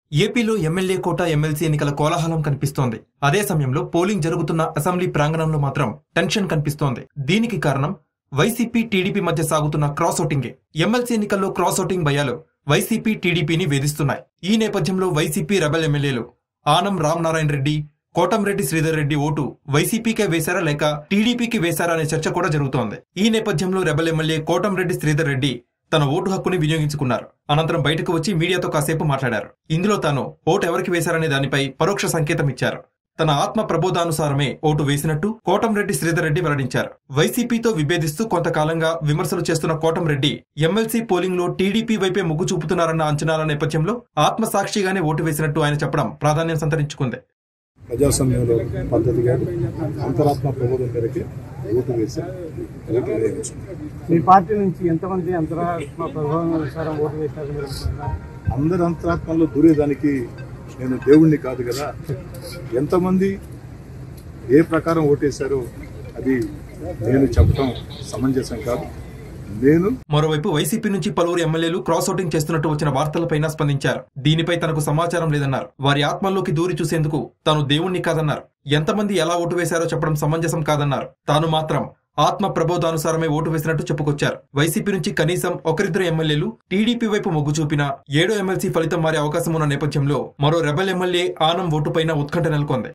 ఏపీలో ఎమ్మెల్యే కోట ఎమ్మెల్సీ ఎన్నికల కోలాహలం కనిపిస్తోంది అదే సమయంలో పోలింగ్ జరుగుతున్న అసెంబ్లీ ప్రాంగణంలో మాత్రం టెన్షన్ కనిపిస్తోంది దీనికి కారణం వైసీపీ టీడీపీ మధ్య సాగుతున్న క్రాస్ ఓటింగే ఎమ్మెల్సీ ఎన్నికల్లో క్రాస్ ఓటింగ్ భయాలు వైసీపీ టీడీపీని వేధిస్తున్నాయి ఈ నేపథ్యంలో వైసీపీ రెబల్ ఎమ్మెల్యేలు ఆనం రామనారాయణ రెడ్డి కోటంరెడ్డి శ్రీధర్ రెడ్డి ఓటు వైసీపీకే వేశారా లేక టీడీపీకి వేశారా అనే చర్చ కూడా జరుగుతోంది ఈ నేపథ్యంలో రెబల్ ఎమ్మెల్యే కోటంరెడ్డి శ్రీధర్ రెడ్డి తన ఓటు హక్కుని వినియోగించుకున్నారు అనంతరం బయటకు వచ్చి మీడియాతో కాసేపు మాట్లాడారు ఇందులో తాను ఓటు ఎవరికి వేశారనే దానిపై పరోక్ష సంకేతం ఇచ్చారు తన ఆత్మ ప్రబోధానుసారమే ఓటు వేసినట్టు కోటంరెడ్డి శ్రీధర్ రెడ్డి వెల్లడించారు వైసీపీతో విభేదిస్తూ కొంతకాలంగా విమర్శలు చేస్తున్న కోటంరెడ్డి ఎమ్మెల్సీ పోలింగ్ లో టీడీపీ వైపే మొగ్గు చూపుతున్నారన్న అంచనాల నేపథ్యంలో ఆత్మసాక్షిగానే ఓటు వేసినట్టు ఆయన చెప్పడం ప్రాధాన్యం సంతరించుకుంది ప్రజాస్వామ్యంలో పద్ధతిగా అంతరాత్మ ప్రబోధం మేరకి ఓటు వేసి ఓటు వేయించుకున్నాం మీ పార్టీ నుంచి ఎంతమంది అంతరాత్మ ప్రభావం అనుసారం ఓటు వేశారు మీరు అనుకుంటున్నారు? అందరి అంతరాత్మలో దూరేదానికి నేను దేవుణ్ణి కాదు కదా ఎంతమంది ఏ ప్రకారం ఓటేశారో అది నేను చెప్పడం సమంజసం కాదు నేను మరోవైపు వైసీపీ నుంచి పలువురు ఎమ్మెల్యేలు క్రాస్ ఓటింగ్ చేస్తున్నట్టు వచ్చిన వార్తలపైన స్పందించారు దీనిపై తనకు సమాచారం లేదన్నారు వారి ఆత్మల్లోకి దూరి చూసేందుకు తాను దేవుణ్ణి కాదన్నారు ఎంతమంది ఎలా ఓటు వేశారో చెప్పడం సమంజసం కాదన్నారు తాను మాత్రం ఆత్మ ప్రబోధానుసారమే ఓటు వేసినట్టు చెప్పుకొచ్చారు వైసీపీ నుంచి కనీసం ఒకరిద్దరు ఎమ్మెల్యేలు టీడీపీ వైపు మొగ్గు చూపినా ఏడో ఎమ్మెల్సీ ఫలితం మారే అవకాశం ఉన్న నేపథ్యంలో మరో రెబల్ ఎమ్మెల్యే ఆనం ఓటుపైన ఉత్కంఠ నెలకొంది